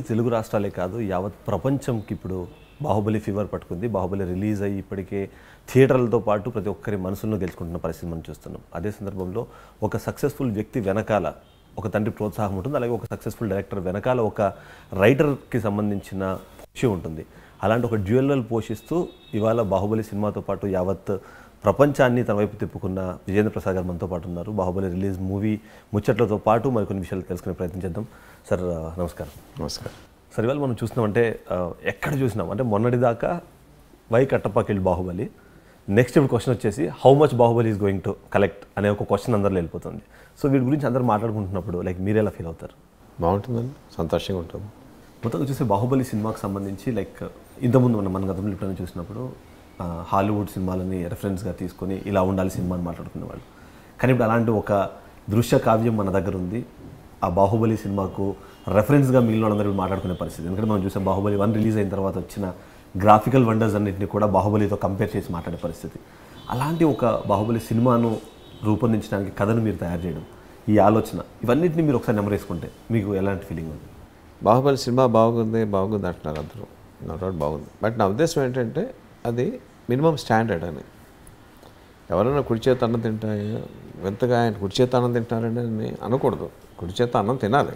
తెలుగు రాష్ట్రాలే కాదు యావత్ ప్రపంచంకి ఇప్పుడు బాహుబలి ఫీవర్ పట్టుకుంది బాహుబలి రిలీజ్ అయ్యి ఇప్పటికే థియేటర్లతో పాటు ప్రతి ఒక్కరి మనసులను గెలుచుకుంటున్న పరిస్థితి మనం చూస్తున్నాం అదే సందర్భంలో ఒక సక్సెస్ఫుల్ వ్యక్తి వెనకాల ఒక తండ్రి ప్రోత్సాహం ఉంటుంది అలాగే ఒక సక్సెస్ఫుల్ డైరెక్టర్ వెనకాల ఒక రైటర్కి సంబంధించిన విషయం ఉంటుంది అలాంటి ఒక డ్యూయల్ పోషిస్తూ ఇవాళ బాహుబలి సినిమాతో పాటు యావత్ ప్రపంచాన్ని తన వైపు తిప్పుకున్న విజేంద్ర ప్రసాద్ గారు మనతో పాటు ఉన్నారు బాహుబలి రిలీజ్ మూవీ ముచ్చట్లతో పాటు మరికొన్ని విషయాలు తెలుసుకునే ప్రయత్నం చేద్దాం సార్ ఆ, నమస్కారం నమస్కారం సార్ ఇవాళ మనం చూస్తున్నామంటే ఆ, ఎక్కడ చూసినాం అంటే మొన్నటిదాకా వై కట్టప్పకెళ్ళి బాహుబలి నెక్స్ట్ ఇప్పుడు క్వశ్చన్ వచ్చేసి how much Baahubali is going to collect అనే ఒక క్వశ్చన్ అందరిలో వెళ్ళిపోతుంది సో వీటి గురించి అందరూ మాట్లాడుకుంటున్నప్పుడు లైక్ మీరు ఎలా ఫీల్ అవుతారు బాగుంటుందండి సంతోషంగా ఉంటుంది మొత్తంగా చూస్తే బాహుబలి సినిమాకి సంబంధించి లైక్ ఇంతకుముందు మనం మన గతంలో ఎప్పుడైనా చూసినప్పుడు ఆ, హాలీవుడ్ సినిమాలని రెఫరెన్స్గా తీసుకొని ఇలా ఉండాలి సినిమా అని మాట్లాడుకునేవాళ్ళు కానీ ఇప్పుడు అలాంటి ఒక దృశ్య కావ్యం మన దగ్గర ఉంది ఆ బాహుబలి సినిమాకు రెఫరెన్స్గా మిగిలిన వాళ్ళందరూ ఇప్పుడు మాట్లాడుకునే పరిస్థితి ఎందుకంటే మనం చూసాం బాహుబలి వన్ రిలీజ్ అయిన తర్వాత వచ్చిన గ్రాఫికల్ వండర్స్ అన్నింటినీ కూడా బాహుబలితో కంపేర్ చేసి మాట్లాడే పరిస్థితి అలాంటి ఒక బాహుబలి సినిమాను రూపొందించడానికి కథను మీరు తయారు చేయడం ఈ ఆలోచన ఇవన్నిటిని మీరు ఒకసారి నెమరేసుకుంటే మీకు ఎలాంటి ఫీలింగ్ ఉంది బాహుబలి సినిమా బాగుంది బాగుంది అంటున్నారు అందరూ నా డౌట్ బాగుంది బట్ నా ఉద్దేశం ఏంటంటే అది మినిమం స్టాండర్డ్ అని ఎవరైనా కుడి చేత అన్నం తింటాయి వింతగా ఆయన కుడి చేత అన్నం తింటారని అని అనకూడదు కుడి చేత అన్నం తినాలి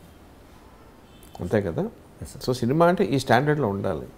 అంతే కదా సో సినిమా అంటే ఈ స్టాండర్డ్లో ఉండాలి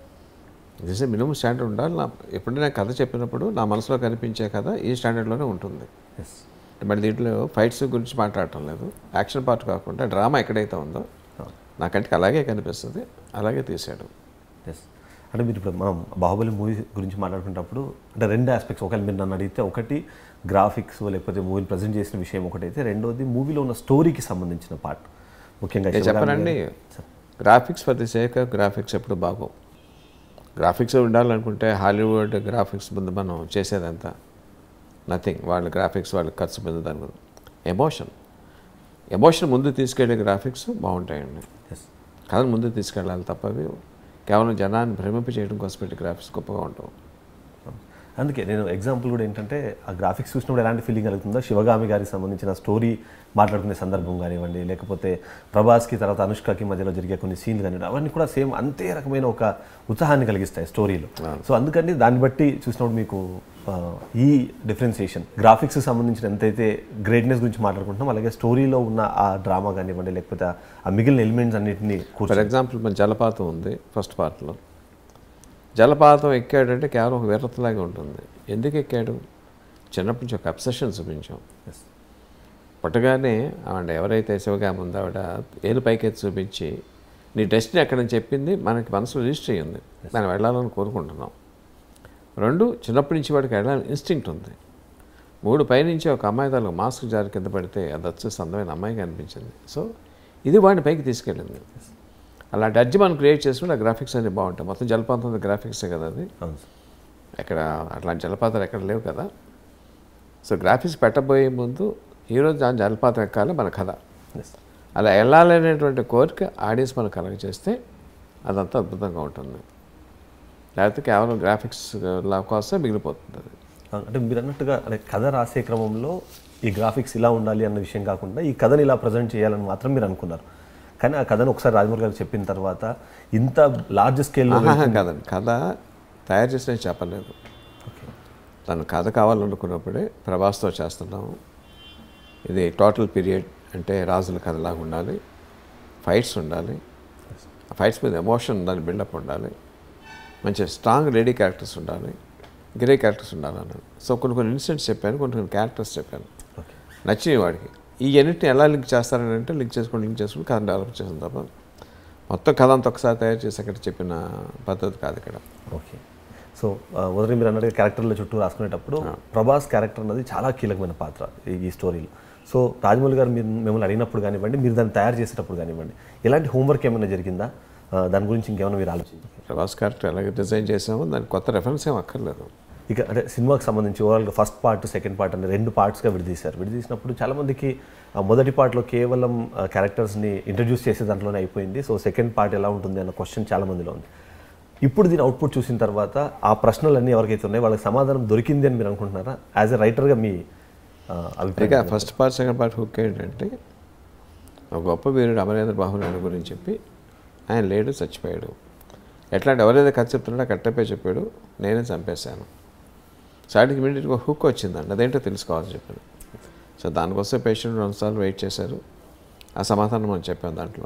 దిస్ మినిమం స్టాండర్డ్ ఉండాలి నా ఎప్పుడైనా కథ చెప్పినప్పుడు నా మనసులో కనిపించే కథ ఈ స్టాండర్డ్లోనే ఉంటుంది ఎస్ మరి దీంట్లో ఫైట్స్ గురించి మాట్లాడటం లేదు యాక్షన్ పార్ట్ కాకుండా డ్రామా ఎక్కడైతే ఉందో నా కంటికి అలాగే కనిపిస్తుంది అలాగే తీసాడు ఎస్ అంటే మీరు ఇప్పుడు మనం బాహుబలి మూవీ గురించి మాట్లాడుకునేటప్పుడు అంటే రెండు ఆస్పెక్ట్స్ ఒకవేళ మీరు నన్ను అడిగితే ఒకటి గ్రాఫిక్స్ లేకపోతే మూవీని ప్రజెంట్ చేసిన విషయం ఒకటైతే రెండోది మూవీలో ఉన్న స్టోరీకి సంబంధించిన పార్ట్ ముఖ్యంగా నేను శివగామి చెప్పనండి గారి- graphics for the sake graphics ఎప్పుడు బాగో గ్రాఫిక్స్ ఉండాలనుకుంటే హాలీవుడ్ గ్రాఫిక్స్ ముందు మనం చేసేదంతా నథింగ్ వాళ్ళ గ్రాఫిక్స్ వాళ్ళ ఖర్చు మీద దాని మీద ఎమోషన్ ఎమోషన్ ముందు తీసుకెళ్ళే గ్రాఫిక్స్ బాగుంటాయండి ఎస్ కథను ముందు తీసుకెళ్ళాలి తప్ప అవి కేవలం జనాన్ని భ్రమింప చేయడం కోసం పెట్టి గ్రాఫిక్స్ గొప్పగా ఉంటాం అందుకే నేను ఎగ్జాంపుల్ కూడా ఏంటంటే ఆ గ్రాఫిక్స్ చూసినప్పుడు ఎలాంటి ఫీలింగ్ కలుగుతుందో శివగామి గారికి సంబంధించిన స్టోరీ మాట్లాడుకునే సందర్భం కానివ్వండి లేకపోతే ప్రభాస్కి తర్వాత అనుష్కకి మధ్యలో జరిగే కొన్ని సీన్లు కానివ్వండి అవన్నీ కూడా సేమ్ అంతే రకమైన ఒక ఉత్సాహాన్ని కలిగిస్తాయి స్టోరీలో సో అందుకని దాన్ని బట్టి చూసినప్పుడు మీకు ఆ, ఈ డిఫరెన్సియేషన్ గ్రాఫిక్స్ సంబంధించిన ఎంతైతే గ్రేట్నెస్ గురించి మాట్లాడుకుంటున్నాం అలాగే స్టోరీలో ఉన్న ఆ డ్రామా కానివ్వండి లేకపోతే ఆ- ఆ మిగిలిన ఎలిమెంట్స్ అన్నింటినీ కూర్చొని ఫర్ ఎగ్జాంపుల్ మన జలపాతం ఉంది ఫస్ట్ పార్ట్లో జలపాతం ఎక్కాడంటే కేవలం ఒక వీరతలాగే ఉంటుంది ఎందుకు ఎక్కాడు చిన్నప్పటి నుంచి ఒక అబ్సెషన్ చూపించాం Yes. పుట్టగానే ఆవిడ ఎవరైతే శివగామి ఉందో ఆవిడ ఏలు పైకెత్తి చూపించి నీ డెస్టినీ ఎక్కడని చెప్పింది మనకి మనసులో రిజిస్టర్ అయ్యింది మనం వెళ్ళాలని కోరుకుంటున్నాం రెండు చిన్నప్పటి నుంచి వాడికి వెళ్ళాలని ఇన్స్టింక్ట్ ఉంది మూడు పైనుంచి ఒక అమ్మాయి తాలూకు మాస్క్ జారి కింద పడితే అది వచ్చేసి అందమైన అమ్మాయికి అనిపించింది సో ఇది వాడిని పైకి తీసుకెళ్ళింది అలాంటి అర్జీ మనం క్రియేట్ చేసుకుంటే ఆ గ్రాఫిక్స్ అన్ని బాగుంటాయి మొత్తం జలపాతం గ్రాఫిక్సే కదా అది అవును సార్ ఎక్కడ అట్లాంటి జలపాతాలు ఎక్కడ లేవు కదా సో గ్రాఫిక్స్ పెట్టబోయే ముందు ఈరోజు దాని జలపాతం ఎక్కాలి మన కథ ఎస్ అలా వెళ్ళాలనేటువంటి కోరిక ఆడియన్స్ మనకు కలగ చేస్తే అదంతా అద్భుతంగా ఉంటుంది లేకపోతే కేవలం గ్రాఫిక్స్ లా కోసం మిగిలిపోతుంది అది అంటే మీరు అన్నట్టుగా అంటే కథ రాసే క్రమంలో ఈ గ్రాఫిక్స్ ఇలా ఉండాలి అన్న విషయం కాకుండా ఈ కథని ఇలా ప్రజెంట్ చేయాలని మాత్రం మీరు అనుకున్నారు కానీ ఆ కథను ఒకసారి రాజమౌళి గారు చెప్పిన తర్వాత ఇంత లార్జ్ స్కేల్లో ఆహా, కాదండి కథ తయారు చేసిన చెప్పలేదు తను కథ కావాలనుకున్నప్పుడే ప్రభాస్తో చేస్తున్నాము ఇది టోటల్ పీరియడ్ అంటే రాజుల కథలాగా ఉండాలి ఫైట్స్ ఉండాలి ఆ ఫైట్స్ మీద ఎమోషన్ ఉండాలి బిల్డప్ ఉండాలి మంచి స్ట్రాంగ్ లేడీ క్యారెక్టర్స్ ఉండాలి గ్రే క్యారెక్టర్స్ ఉండాలి అన్నాడు సో కొన్ని కొన్ని ఇన్సిడెంట్స్ చెప్పాను కొన్ని కొన్ని క్యారెక్టర్స్ చెప్పాను ఓకే నచ్చినాయి వాడికి ఈ అన్నిటిని ఎలా లింక్ చేస్తారని అంటే లింక్ చేసుకొని లింక్ చేసుకుని కథ డెవలప్ చేసిన తప్ప మొత్తం కథ అంతా ఒకసారి తయారు చేసి అక్కడ చెప్పిన పద్ధతి కాదు ఇక్కడ ఓకే సో ఉదయం మీరు అన్నట్టుగా క్యారెక్టర్ల చుట్టూ రాసుకునేటప్పుడు ప్రభాస్ క్యారెక్టర్ అన్నది చాలా కీలకమైన పాత్ర ఈ- ఈ స్టోరీలో సో రాజమౌళి గారు మీరు మిమ్మల్ని అడిగినప్పుడు కానివ్వండి మీరు దాన్ని తయారు చేసేటప్పుడు కానివ్వండి ఎలాంటి హోంవర్క్ ఏమైనా జరిగిందా ఆ, దాని గురించి ఇంకేమైనా మీరు ఆలోచించారు ప్రభాస్ క్యారెక్టర్ ఎలాగ డిజైన్ చేసామో దానికి కొత్త రెఫరెన్స్ ఏం అక్కర్లేదు ఇక అంటే సినిమాకి సంబంధించి ఓవరాల్గా ఫస్ట్ పార్ట్ సెకండ్ పార్ట్ అని రెండు పార్ట్స్గా విడదీశారు విడదీసినప్పుడు చాలామందికి ఆ మొదటి పార్ట్లో కేవలం ఆ, క్యారెక్టర్స్ని ఇంట్రడ్యూస్ చేసే దాంట్లోనే అయిపోయింది సో సెకండ్ పార్ట్ ఎలా ఉంటుంది అన్న క్వశ్చన్ చాలా మందిలో ఉంది ఇప్పుడు దీని అవుట్పుట్ చూసిన తర్వాత ఆ ప్రశ్నలన్నీ ఎవరికైతే ఉన్నాయో వాళ్ళకి సమాధానం దొరికింది అని మీరు అనుకుంటున్నారా యాజ్ ఎ రైటర్గా మీ ఆ, ఇక అభిప్రాయం first part second part hook ఏంటంటే ఒక గొప్ప వీరుడు అమరేంద్ర బాహునాయుడు గురించి చెప్పి ఆయన లేడు చచ్చిపోయాడు ఎట్లాంటి ఎవరైతే కథ చెప్తున్నాడో కట్టపే చెప్పాడు నేనే చంపేశాను సైడ్కి ఇమీడియట్గా హుక్ వచ్చిందండి అదేంటో తెలుసుకోవాలని చెప్పాను సో దానికోసం పేషెంట్ రెండుసార్లు వెయిట్ చేశారు ఆ సమాధానం మనం చెప్పాం దాంట్లో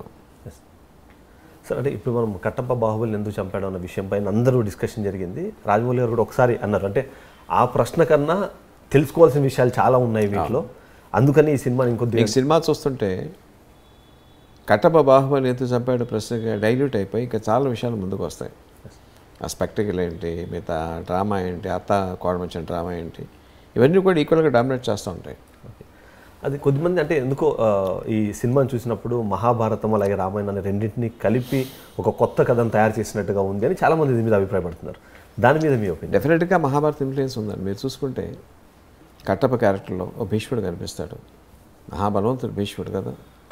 సార్ అంటే ఇప్పుడు మనం కట్టప్ప బాహుబలిని ఎందుకు చంపాడు అన్న విషయం పైన అందరూ డిస్కషన్ జరిగింది రాజమౌళి గారు కూడా ఒకసారి అన్నారు అంటే ఆ ప్రశ్న కన్నా తెలుసుకోవాల్సిన విషయాలు చాలా ఉన్నాయి వీటిలో అందుకని ఈ సినిమాని ఇంకొద్ది మీకు సినిమా చూస్తుంటే కట్టప్ప బాహుబలి ఎందుకు చంపాడు ప్రశ్నగా డైల్యూట్ అయిపోయి ఇంకా చాలా విషయాలు ముందుకు వస్తాయి ఆ స్పెక్టికల్ ఏంటి మిగతా డ్రామా ఏంటి అత్త కోడమచ్చిన డ్రామా ఏంటి ఇవన్నీ కూడా ఈక్వల్గా డామినేట్ చేస్తూ ఉంటాయి అది కొద్దిమంది అంటే ఎందుకో ఆ, ఈ సినిమాని చూసినప్పుడు మహాభారతం అలాగే రామాయణం అనే రెండింటిని కలిపి ఒక కొత్త కథను తయారు చేసినట్టుగా ఉంది అని చాలా మంది దీని మీద అభిప్రాయపడుతున్నారు దాని మీద మీ ఒపీనియన్ డెఫినెట్గా మహాభారత ఇన్ఫ్లుయెన్స్ ఉందండి మీరు చూసుకుంటే కట్టప్ప క్యారెక్టర్లో ఓ భీష్ముడు కనిపిస్తాడు మహాబలవంతుడు భీష్ముడు కదా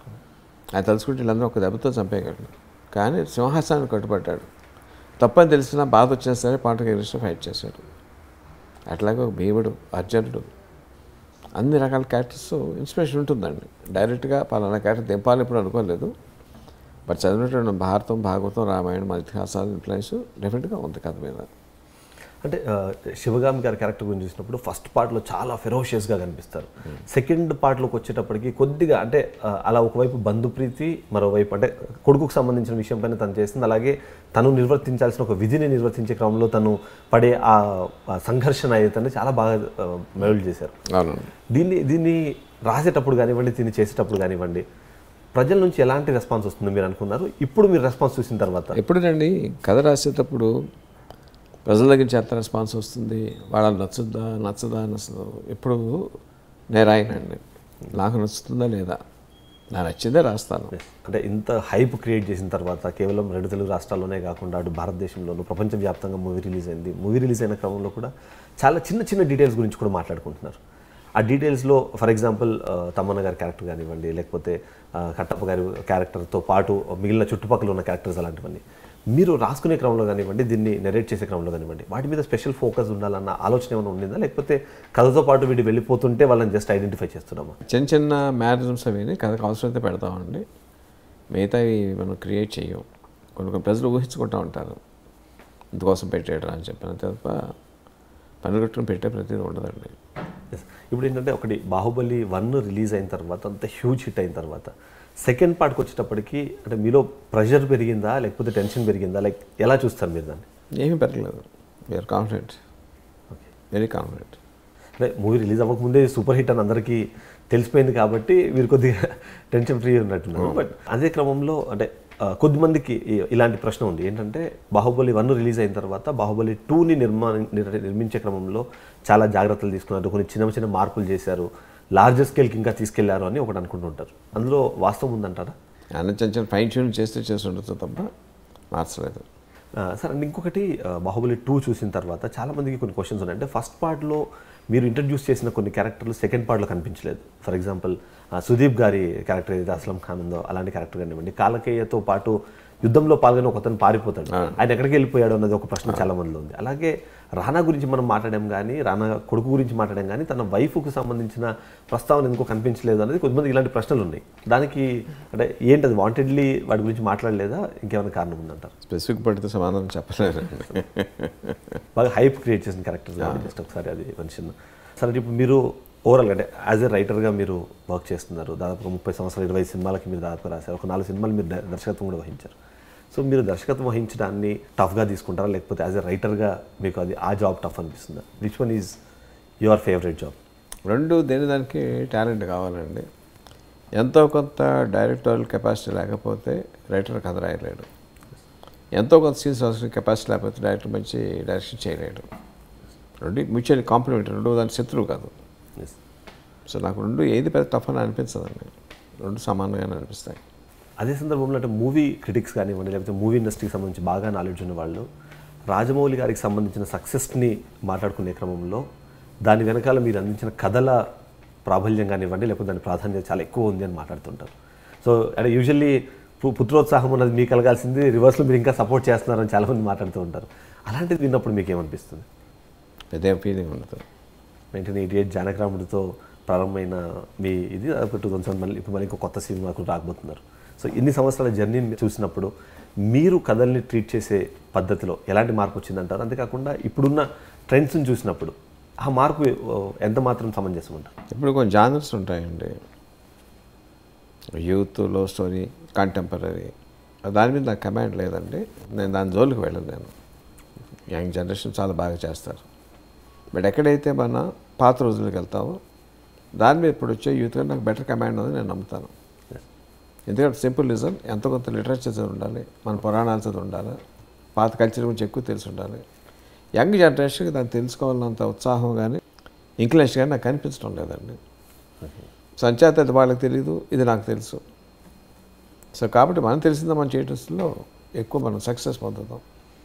ఆయన తలుచుకుంటే వీళ్ళందరూ ఒక దెబ్బతో చంపేయగలడు కానీ సింహాసనానికి కట్టుబడ్డాడు తప్పని తెలిసినా బాధ వచ్చినా సరే పాటకు ఎగిరిస్తూ ఫైట్ చేశాడు అట్లాగే ఒక భీముడు అర్జునుడు అన్ని రకాల క్యారెక్టర్స్ ఇన్స్పిరేషన్ ఉంటుందండి డైరెక్ట్గా పలానా క్యారెక్టర్ దింపాలి ఇప్పుడు అనుకోలేదు బట్ చదివినటువంటి భారతం భాగవతం రామాయణం మన ఇతిహాసాలు ఇన్ఫ్లుయెన్స్ డెఫినెట్గా ఉంది కథ మీద అంటే ఆ, శివగామి గారి క్యారెక్టర్ గురించి చూసినప్పుడు ఫస్ట్ పార్ట్లో చాలా ఫెరోషియస్గా కనిపిస్తారు సెకండ్ పార్ట్లోకి వచ్చేటప్పటికి కొద్దిగా అంటే ఆ, అలా ఒకవైపు బంధుప్రీతి మరోవైపు అంటే కొడుకుకు సంబంధించిన విషయం పైన తను చేస్తుంది అలాగే తను నిర్వర్తించాల్సిన ఒక విధిని నిర్వర్తించే క్రమంలో తను పడే ఆ ఆ సంఘర్షణ అయితే చాలా బాగా మెయిల్ చేశారు అవునండి దీన్ని దీన్ని రాసేటప్పుడు కానివ్వండి దీన్ని చేసేటప్పుడు కానివ్వండి ప్రజల నుంచి ఎలాంటి రెస్పాన్స్ వస్తుంది మీరు అనుకున్నారు ఇప్పుడు మీరు రెస్పాన్స్ చూసిన తర్వాత ఎప్పుడునండి కథ రాసేటప్పుడు ప్రజల దగ్గర నుంచి ఎంత రెస్పాన్స్ వస్తుంది వాళ్ళకి నచ్చుద్దా నచ్చదా నచ్చదు ఇప్పుడు నేను రాయనండి నాకు నచ్చుతుందా లేదా నా నచ్చిందే రాస్తాను అంటే ఇంత హైప్ క్రియేట్ చేసిన తర్వాత కేవలం రెండు తెలుగు రాష్ట్రాల్లోనే కాకుండా అటు భారతదేశంలోనూ ప్రపంచవ్యాప్తంగా మూవీ రిలీజ్ అయింది మూవీ రిలీజ్ అయిన క్రమంలో కూడా చాలా చిన్న చిన్న డీటెయిల్స్ గురించి కూడా మాట్లాడుకుంటున్నారు ఆ డీటెయిల్స్లో ఫర్ ఎగ్జాంపుల్ తమ్మన్న గారి క్యారెక్టర్ కానివ్వండి లేకపోతే ఆ, కట్టప్ప గారి క్యారెక్టర్తో పాటు మిగిలిన చుట్టుపక్కల ఉన్న క్యారెక్టర్స్ అలాంటివన్నీ మీరు రాసుకునే క్రమంలో కానివ్వండి దీన్ని నెరేట్ చేసే క్రమంలో కానివ్వండి వాటి మీద స్పెషల్ ఫోకస్ ఉండాలన్న ఆలోచన ఏమైనా ఉండిందా లేకపోతే కథతో పాటు వీటి వెళ్ళిపోతుంటే వాళ్ళని జస్ట్ ఐడెంటిఫై చేస్తున్నామా చిన్న చిన్న మ్యానరిజమ్స్ అవి కథకు అవసరమైతే పెడతామండి మిగతావి మనం క్రియేట్ చేయం కొన్ని కొన్ని ప్రజలు ఊహించుకుంటూ ఉంటారు ఇందుకోసం పెట్టాడు అని చెప్పిన తప్ప పని కట్టుకుని పెట్టే ప్రతిదీ ఉండదండి Yes. ఇప్పుడు ఏంటంటే ఒకటి బాహుబలి వన్ రిలీజ్ అయిన తర్వాత అంత హ్యూజ్ హిట్ అయిన తర్వాత సెకండ్ పార్ట్కి వచ్చేటప్పటికి అంటే మీలో ప్రెషర్ పెరిగిందా లేకపోతే టెన్షన్ పెరిగిందా లైక్ ఎలా చూస్తారు మీరు దాన్ని ఏమీ పెరగలేదు we're confident okay very confident అంటే మూవీ రిలీజ్ అవ్వకముందే సూపర్ హిట్ అని అందరికీ తెలిసిపోయింది కాబట్టి మీరు కొద్దిగా టెన్షన్ ఫ్రీ ఉన్నట్టున్నారు బట్ అదే క్రమంలో అంటే ఆ, కొద్దిమందికి ఈ- ఇలాంటి ప్రశ్న ఉంది ఏంటంటే బాహుబలి వన్ రిలీజ్ అయిన తర్వాత బాహుబలి టూని నిర్మా నిర్- నిర్మించే క్రమంలో చాలా జాగ్రత్తలు తీసుకున్నారు కొన్ని చిన్న చిన్న మార్పులు చేశారు లార్జర్ స్కేల్కి ఇంకా తీసుకెళ్లారు అని ఒకటి అనుకుంటుంటారు అందులో వాస్తవం ఉందంటారా అన్న చిన్న చిన్న ఫైన్ ట్యూన్ చేస్తే చేసి ఉండొచ్చు తప్ప మార్చలేదు ఆ, సార్ అండ్ ఇంకొకటి ఆ, బాహుబలి టూ చూసిన తర్వాత చాలా మందికి కొన్ని క్వశ్చన్స్ ఉన్నాయి అంటే ఫస్ట్ పార్ట్లో మీరు ఇంట్రడ్యూస్ చేసిన కొన్ని క్యారెక్టర్లు సెకండ్ పార్ట్లో కనిపించలేదు ఫర్ ఎగ్జాంపుల్ సుదీప్ గారి క్యారెక్టర్ ఏదైతే అస్లం ఖాన్ ఉందో అలాంటి క్యారెక్టర్ కానివ్వండి కాలకేయతో పాటు యుద్ధంలో పాల్గొని ఒక అతను పారిపోతాడు ఆయన ఎక్కడికి వెళ్ళిపోయాడు అన్నది ఒక ప్రశ్న చాలా మందిలో ఉంది అలాగే రానా గురించి మనం మాట్లాడాం కానీ రానా కొడుకు గురించి మాట్లాడాం కానీ తన వైఫ్కు సంబంధించిన ప్రస్తావన ఎందుకో కనిపించలేదు అనేది కొంతమంది ఇలాంటి ప్రశ్నలు ఉన్నాయి దానికి అంటే ఏంటి అది వాంటెడ్లీ వాటి గురించి మాట్లాడలేదా ఇంకేమైనా కారణం ఉందంటారు స్పెసిఫిక్ పడితే సమాధానం చెప్పలేరు బాగా హైప్ క్రియేట్ చేసిన క్యారెక్టర్ జస్ట్ ఒకసారి అది మనిషిని సరే ఇప్పుడు మీరు ఓవరాల్ అంటే యాజ్ ఎ రైటర్గా మీరు వర్క్ చేస్తున్నారు దాదాపుగా ముప్పై సంవత్సరాలు ఇరవై సినిమాలకి మీరు దాదాపు రాశారు ఒక నాలుగు సినిమాలు మీరు ద- దర్శకత్వం కూడా వహించారు సో మీరు దర్శకత్వం వహించడాన్ని టఫ్గా తీసుకుంటారా లేకపోతే యాజ్ ఎ రైటర్గా మీకు అది ఆ జాబ్ టఫ్ అనిపిస్తుందా which one is your favourite job రెండు దేని దానికి టాలెంట్ కావాలండి ఎంతో కొంత డైరెక్టోరియల్ కెపాసిటీ లేకపోతే రైటర్ కథ రాయలేడు ఎంతో కొంత సీన్స్ అవసరం కెపాసిటీ లేకపోతే డైరెక్టర్ మంచి డైరెక్షన్ చేయలేడు రెండు మ్యూచువల్ కాంప్లిమెంట్ రెండు దాని శత్రువు కాదు ఎస్ సో నాకు రెండు ఏది పెద్ద టఫ్ అని అనిపించదండి రెండు సమానంగానే అనిపిస్తాయి అదే సందర్భంలో అంటే మూవీ క్రిటిక్స్ కానివ్వండి లేకపోతే మూవీ ఇండస్ట్రీకి సంబంధించి బాగా నాలెడ్జ్ ఉన్న వాళ్ళు రాజమౌళి గారికి సంబంధించిన సక్సెస్ని మాట్లాడుకునే క్రమంలో దాని వెనకాల మీరు అందించిన కథల ప్రాబల్యం కానివ్వండి లేకపోతే దాని ప్రాధాన్యత చాలా ఎక్కువ ఉంది అని మాట్లాడుతుంటారు సో అంటే యూజువల్లీ పుత్రోత్సాహం ఉన్నది మీకు కలగాల్సింది రివర్స్లో మీరు ఇంకా సపోర్ట్ చేస్తున్నారని చాలామంది మాట్లాడుతూ ఉంటారు అలాంటిది విన్నప్పుడు మీకు ఏమనిపిస్తుంది పెద్ద ఫీలింగ్ ఉండదు నైన్టీన్ ఎయిటీ ఎయిట్ జానకరాముడితో ప్రారంభమైన మీ ఇది టూ థౌసండ్ మళ్ళీ ఇప్పుడు మళ్ళీ ఇంకో కొత్త సినిమాకు రాకపోతున్నారు సో ఇన్ని సంవత్సరాల జర్నీని చూసినప్పుడు మీరు కథల్ని ట్రీట్ చేసే పద్ధతిలో ఎలాంటి మార్పు వచ్చిందంటారు అంతేకాకుండా ఇప్పుడున్న ట్రెండ్స్ని చూసినప్పుడు ఆ మార్పు ఆ, ఎంత మాత్రం సమంజసం అంటారు ఇప్పుడు కొన్ని జానర్స్ ఉంటాయండి యూత్ లో స్టోరీ కంటెంపరీ దాని మీద నాకు కమాండ్ లేదండి నేను దాని జోలికి వెళ్ళను నేను యంగ్ జనరేషన్ చాలా బాగా చేస్తారు బట్ ఎక్కడైతే మన పాత రోజులకు వెళ్తామో దాని మీద ఇప్పుడు వచ్చే యూత్ నాకు బెటర్ కమాండ్ ఉంది నేను నమ్ముతాను ఎందుకంటే సింపుల్ రీజన్ ఎంత కొంత లిటరేచర్ చదివి ఉండాలి మన పురాణాలు చదివి ఉండాలి పాత కల్చర్ గురించి ఎక్కువ తెలిసి ఉండాలి యంగ్ జనరేషన్కి దాన్ని తెలుసుకోవాలన్నంత ఉత్సాహం కానీ ఇంక్లెన్స్ కానీ నాకు కనిపించడం లేదండి సంచాత అది వాళ్ళకి తెలియదు ఇది నాకు తెలుసు సో కాబట్టి మనం తెలిసిందా మనం చేయటంలో ఎక్కువ మనం సక్సెస్ పొందుతాం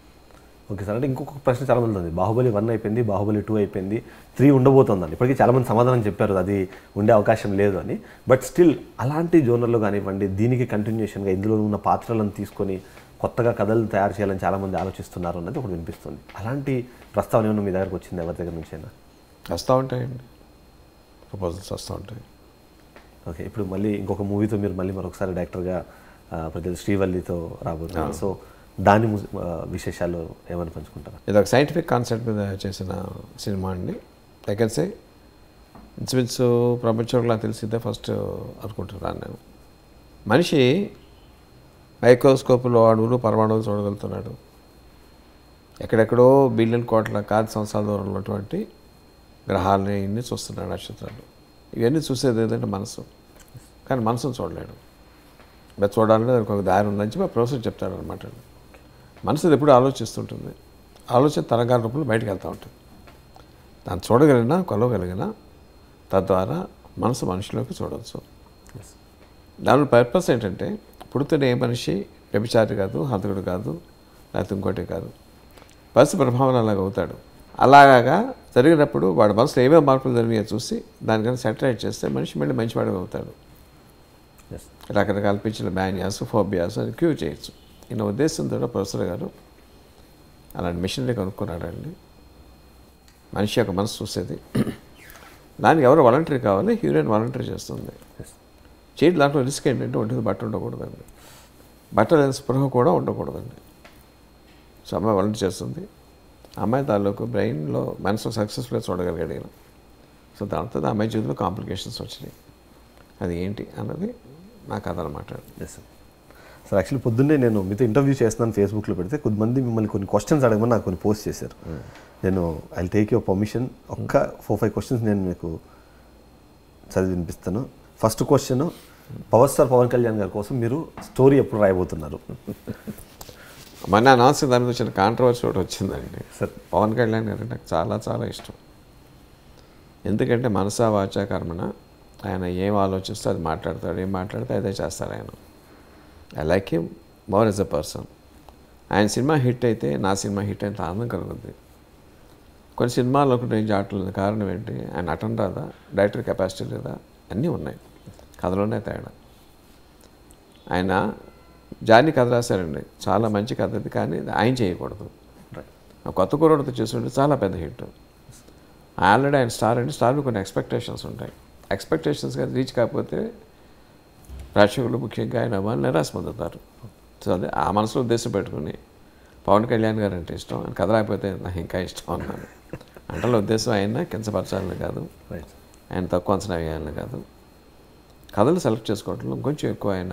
ఓకే సార్ అంటే ఇంకొక ప్రశ్న చాలా మంది ఉంది బాహుబలి వన్ అయిపోయింది బాహుబలి టూ అయిపోయింది త్రీ ఉండబోతోందండి ఇప్పటికీ చాలా మంది సమాధానం చెప్పారు అది ఉండే అవకాశం లేదు అని బట్ స్టిల్ అలాంటి జోనర్లో కానివ్వండి దీనికి కంటిన్యూషన్గా ఇందులో ఉన్న పాత్రలను తీసుకొని కొత్తగా కథలు తయారు చేయాలని చాలా మంది ఆలోచిస్తున్నారు అన్నది ఒకటి వినిపిస్తుంది అలాంటి ప్రస్తావన ఏమైనా మీ దగ్గరకు వచ్చింది ఎవరి దగ్గర నుంచి అయినా వస్తూ ఉంటాయండి ప్రపోజల్స్ వస్తూ ఉంటాయి ఓకే ఇప్పుడు మళ్ళీ ఇంకొక మూవీతో మీరు మళ్ళీ మరొకసారి డైరెక్టర్గా ఆ, ప్రతి శ్రీవల్లితో రాబోతున్నారు సో దాని ము- ఆ, విశేషాలు ఏమైనా పంచుకుంటారా ఇది ఒక సైంటిఫిక్ కాన్సెప్ట్ మీద చేసిన సినిమా అండి సెకండ్ సే ఇంచుమించు ప్రపంచంలో నాకు తెలిసిందే ఫస్ట్ అనుకుంటున్నాను నేను మనిషి మైక్రోస్కోప్లో అణువులు పరమాణువులు చూడగలుగుతున్నాడు ఎక్కడెక్కడో బిలియన్ కోట్ల కాంతి సంవత్సరాల దూరంలో ఉన్నటువంటి గ్రహాలని ఇన్ని చూస్తున్నాడు నక్షత్రాలు ఇవన్నీ చూసేది ఏంటంటే మనసు కానీ మనసును చూడలేడు బట్ చూడాలంటే దానికి ఒక దారి ఉందని చెప్పి ప్రొఫెసర్ చెప్తాడు అనమాట మనసు ఎప్పుడు ఆలోచిస్తుంటుంది ఆలోచన తరంగాల రూపంలో బయటకు వెళ్తూ ఉంటుంది దాన్ని చూడగలిగినా కొలవగలిగినా తద్వారా మనసు మనిషిలోకి చూడవచ్చు దాని పర్పస్ ఏంటంటే పుడుతున్న ఏ మనిషి వ్యభిచారి కాదు హంతకుడు కాదు లేకపోతే ఇంకోటి కాదు పరిస్థితి ప్రభావం అలాగ అవుతాడు అలాగా జరిగినప్పుడు వాడి మనసులో ఏమేమి మార్పులు జరిగినాయో చూసి దానికన్నా సెటరైట్ చేస్తే మనిషి మళ్ళీ మంచివాడిగా అవుతాడు ఎస్ రకరకాల పిచ్చిన మ్యానియాస్ ఫోబియాస్ అని క్యూర్ చేయొచ్చు ఈయన ఉద్దేశంతో ప్రొఫెసర్ గారు అలాంటి మిషనరీ కనుక్కున్నాడండి మనిషి యొక్క మనసు చూసేది దానికి ఎవరు వాలంటరీ కావాలి హీరోయిన్ వాలంటరీ చేస్తుంది ఎస్ చేయడం దాంట్లో రిస్క్ ఏంటంటే ఒంటికి బట్ట ఉండకూడదండి బట్ట లేని స్పృహ కూడా ఉండకూడదండి సో అమ్మాయి వాలంటీర్ చేస్తుంది అమ్మాయి తాలూకు బ్రెయిన్లో మనసు సక్సెస్ఫుల్గా చూడగలిగాడు ఈయన సో దాంతో ఆ అమ్మాయి జీవితంలో కాంప్లికేషన్స్ వచ్చినాయి అది ఏంటి అన్నది నా కథ అనమాట ఎస్ సార్ సార్ యాక్చువల్లీ పొద్దున్నే నేను మీతో ఇంటర్వ్యూ చేస్తున్నాను ఫేస్బుక్లో పెడితే కొద్దిమంది మిమ్మల్ని కొన్ని క్వశ్చన్స్ అడగమని నాకు కొన్ని పోస్ట్ చేశారు నేను ఐ టేక్ యువర్ పర్మిషన్ ఒక్క ఫోర్ ఫైవ్ క్వశ్చన్స్ నేను మీకు చదివి వినిపిస్తాను first question power star Pawan Kalyan గారి కోసం మీరు స్టోరీ ఎప్పుడు రాయబోతున్నారు మొన్న అనౌన్స్ దాని మీద వచ్చిన కాంట్రవర్సీ ఒకటి వచ్చిందండి సార్ పవన్ కళ్యాణ్ గారు నాకు చాలా చాలా ఇష్టం ఎందుకంటే మనసా వాచా కర్మణ ఆయన ఏం ఆలోచిస్తే అది మాట్లాడతాడు ఏం మాట్లాడితే అదే చేస్తారు ఆయన I like him more as a person ఆయన సినిమా హిట్ అయితే నా సినిమా హిట్ అయితే ఆనందం కలుగుద్ది కొన్ని సినిమాలు ఒకటి ఏం చాటలేదు కారణం ఏంటి ఆయన నటన రాదా డైరెక్టర్ కెపాసిటీ లేదా అన్నీ ఉన్నాయి కథలోనే తేడా ఆయన జాని కథ రాశారండి చాలా మంచి కథ అది కానీ అది ఆయన చేయకూడదు ఆ కొత్త కుర్రోడితో చేస్తుంటే చాలా పెద్ద హిట్ ఆల్రెడీ ఆయన స్టార్ అంటే స్టార్లో కొన్ని ఎక్స్పెక్టేషన్స్ ఉంటాయి ఎక్స్పెక్టేషన్స్ కానీ రీచ్ కాకపోతే ప్రేక్షకులు ముఖ్యంగా ఆయన అభిమానులు నిరాశ పొందుతారు సో అదే ఆ మనసులో ఉద్దేశం పెట్టుకుని పవన్ కళ్యాణ్ గారు అంటే ఇష్టం ఆయన కథ రాకపోతే నాకు ఇంకా ఇష్టం అన్నాను అంటే ఉద్దేశం ఆయన కించపరచాలని కాదు రైట్ ఆయన తక్కువ అంచనా వేయాలని కాదు కథలు సెలెక్ట్ చేసుకోవడంలో కొంచెం ఎక్కువ ఆయన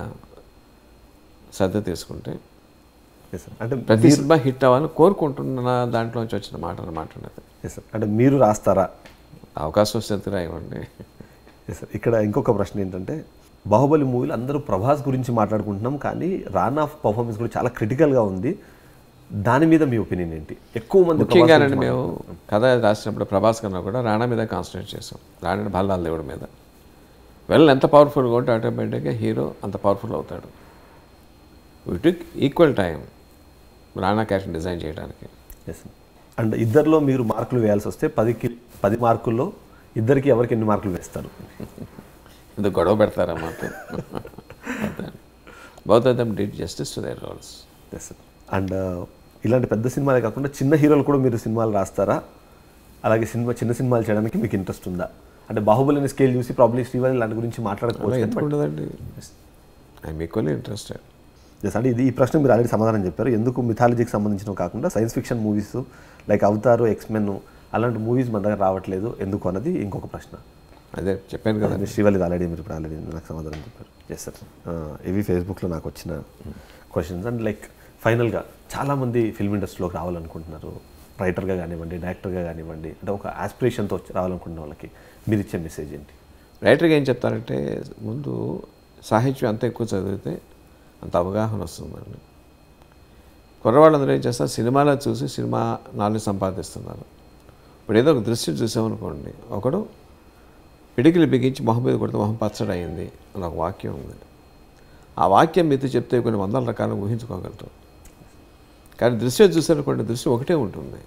శ్రద్ధ తీసుకుంటే ఎస్ సార్ అంటే ప్రతి సినిమా హిట్ అవ్వాలని కోరుకుంటున్న దాంట్లోంచి వచ్చిన మాట అన్నమాట అది ఎస్ సార్ అంటే మీరు రాస్తారా అవకాశం వస్తే ఎందుకు రాయమండి ఎస్ సార్ ఇక్కడ ఇంకొక ప్రశ్న ఏంటంటే బాహుబలి మూవీలో అందరూ ప్రభాస్ గురించి మాట్లాడుకుంటున్నాం కానీ రానా పర్ఫార్మెన్స్ కూడా చాలా క్రిటికల్గా ఉంది దాని మీద మీ ఒపీనియన్ ఏంటి ఎక్కువ మంది ప్రభాస్ ముఖ్యంగానండి గురించి మేము కథ రాసినప్పుడు ప్రభాస్ కన్నా కూడా రాణా మీద కాన్సన్ట్రేట్ చేసాం రాణా బల్లాల దేవుడి మీద వెళ్ళి ఎంత పవర్ఫుల్గా ఉంటే ఆటోమేటిక్గా హీరో అంత పవర్ఫుల్ అవుతాడు వీటి equal time Rana character design చేయడానికి ఎస్ అండ్ ఇద్దరిలో మీరు మార్కులు వేయాల్సి వస్తే పదికి పది మార్కుల్లో ఇద్దరికి ఎవరికి ఎన్ని మార్కులు వేస్తారు ఇది గొడవ పెడతారా మాకు both of them did justice to their roles ఎస్ అండ్ ఇలాంటి పెద్ద సినిమాలే కాకుండా చిన్న హీరోలు కూడా మీరు సినిమాలు రాస్తారా అలాగే సినిమా చిన్న సినిమాలు చేయడానికి మీకు ఇంట్రెస్ట్ ఉందా అంటే బాహుబలిని స్కేల్ చూసి ప్రాబ్లీ శ్రీవారి లాంటి గురించి అలా మాట్లాడకపోవచ్చు ఎందుకు ఉండదండి ఐఎమ్ ఈక్వల్లీ ఇంట్రెస్టెడ్ Yes, అంటే ఇది ఈ ప్రశ్న మీరు ఆల్రెడీ సమాధానం చెప్పారు ఎందుకు మిథాలజీకి సంబంధించినవి కాకుండా science fiction movies like Avatar X Men అలాంటి మూవీస్ మన దగ్గర రావట్లేదు ఎందుకు అన్నది ఇంకొక ప్రశ్న అదే చెప్పాను కదా మీరు శ్రీవల్లి ఆల్రెడీ మీరు ఇప్పుడు ఆల్రెడీ నాకు సమాధానం చెప్పారు ఎస్ సార్ ఇవి ఫేస్బుక్లో నాకు వచ్చిన క్వశ్చన్స్ అండ్ లైక్ ఫైనల్గా చాలామంది ఫిల్మ్ ఇండస్ట్రీలోకి రావాలనుకుంటున్నారు రైటర్గా కానివ్వండి డైరెక్టర్గా కానివ్వండి అంటే ఒక ఆస్పిరేషన్తో రావాలనుకుంటున్న వాళ్ళకి మీరు ఇచ్చే మెసేజ్ ఏంటి రైటర్గా ఏం చెప్తారంటే ముందు సాహిత్యం అంత ఎక్కువ చదివితే అంత అవగాహన వస్తుందండి కుర్రవాళ్ళందరూ ఏం చేస్తారు సినిమాలో చూసి సినిమా నాలుగు సంపాదిస్తున్నారు ఇప్పుడు ఏదో ఒక దృశ్యం చూసామనుకోండి ఒకడు పిడికిలు బిగించి మొహం మీద కొడితే మొహం పచ్చడి అయింది అని ఒక వాక్యం ఉంది ఆ వాక్యం మీతో చెప్తే కొన్ని వందల రకాలను ఊహించుకోగలుగుతాం కానీ దృశ్యం చూసారనుకోండి దృశ్యం ఒకటే ఉంటుంది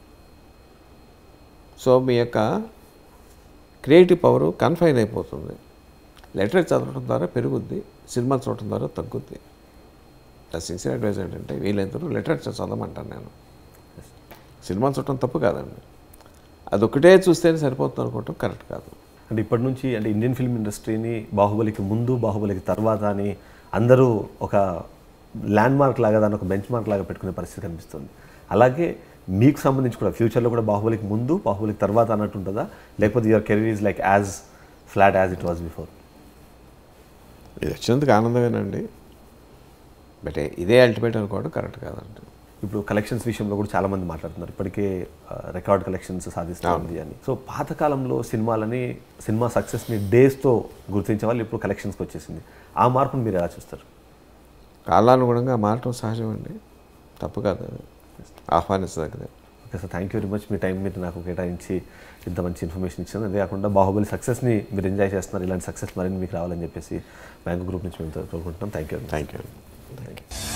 సో మీ యొక్క క్రియేటివ్ పవర్ కన్ఫైన్ అయిపోతుంది లెటర్ చదవడం ద్వారా పెరుగుద్ది సినిమా చూడటం ద్వారా తగ్గుద్ది నా సిన్సియర్ అడ్వైజ్ ఏంటంటే వీలైనంత లిటరేచర్ చదవమంటాను నేను సినిమా చూడటం తప్పు కాదండి అదొకటే చూస్తేనే సరిపోతుంది అనుకోవటం కరెక్ట్ కాదు అంటే ఇప్పటి నుంచి అంటే ఇండియన్ ఫిల్మ్ ఇండస్ట్రీని బాహుబలికి ముందు బాహుబలికి తర్వాత అని అందరూ ఒక ల్యాండ్ మార్క్ లాగా దాన్ని ఒక బెంచ్ మార్క్ లాగా పెట్టుకునే పరిస్థితి కనిపిస్తుంది అలాగే మీకు సంబంధించి కూడా ఫ్యూచర్లో కూడా బాహుబలికి ముందు బాహుబలికి తర్వాత అన్నట్టు ఉంటుందా లేకపోతే your career is like as flat as it was before ఇది వచ్చినందుకు ఆనందమేనండి బట్ ఇదే అల్టిమేట్ అనుకోవడం కరెక్ట్ కాదండి ఇప్పుడు కలెక్షన్స్ విషయంలో కూడా చాలా మంది మాట్లాడుతున్నారు ఇప్పటికే రికార్డ్ కలెక్షన్స్ సాధిస్తుంది అని సో పాతకాలంలో సినిమాలని సినిమా సక్సెస్ని డేస్తో గుర్తించే వాళ్ళు ఇప్పుడు కలెక్షన్స్కి వచ్చేసింది ఆ మార్పును మీరు ఎలా చూస్తారు కాలానుగుణంగా మారటం సహజం అండి తప్పు కాదు అది. ఆహ్వానించదగ్గదే okay sir thank you very much మీ టైం మీరు నాకు కేటాయించి ఇంత మంచి ఇన్ఫర్మేషన్ ఇచ్చాను అదే కాకుండా బాహుబలి సక్సెస్ని మీరు ఎంజాయ్ చేస్తున్నారు ఇలాంటి సక్సెస్ మరిన్ని మీకు రావాలని చెప్పేసి బ్యాంక్ గ్రూప్ నుంచి మేము కోరుకుంటున్నాం thank you thank you thank you